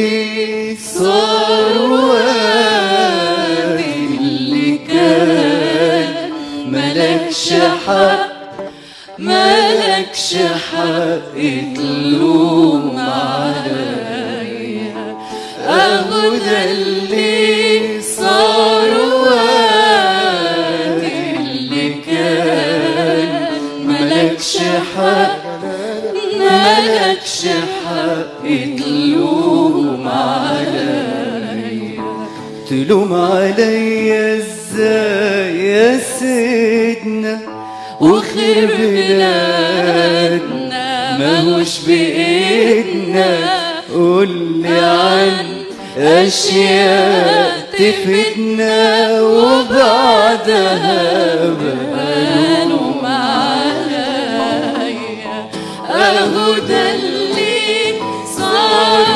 اللي صار وادي اللي كان ملكش حق ملكش حق تلوم عليا اهو ده اللي صار وادي اللي كان ملكش حق ملكش حق تلوم عليا تلوم عليا ازاي يا سيدنا وخير بلادنا ماهوش بإيدنا قولي عن أشياء تفيدنا وبعدها بقالوا معايا أهو ده اللي صار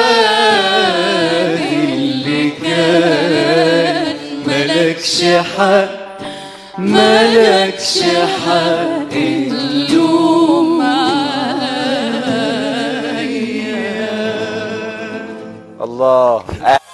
وادي اللي كان ملكش حق ملكش حق تلوم عليا الله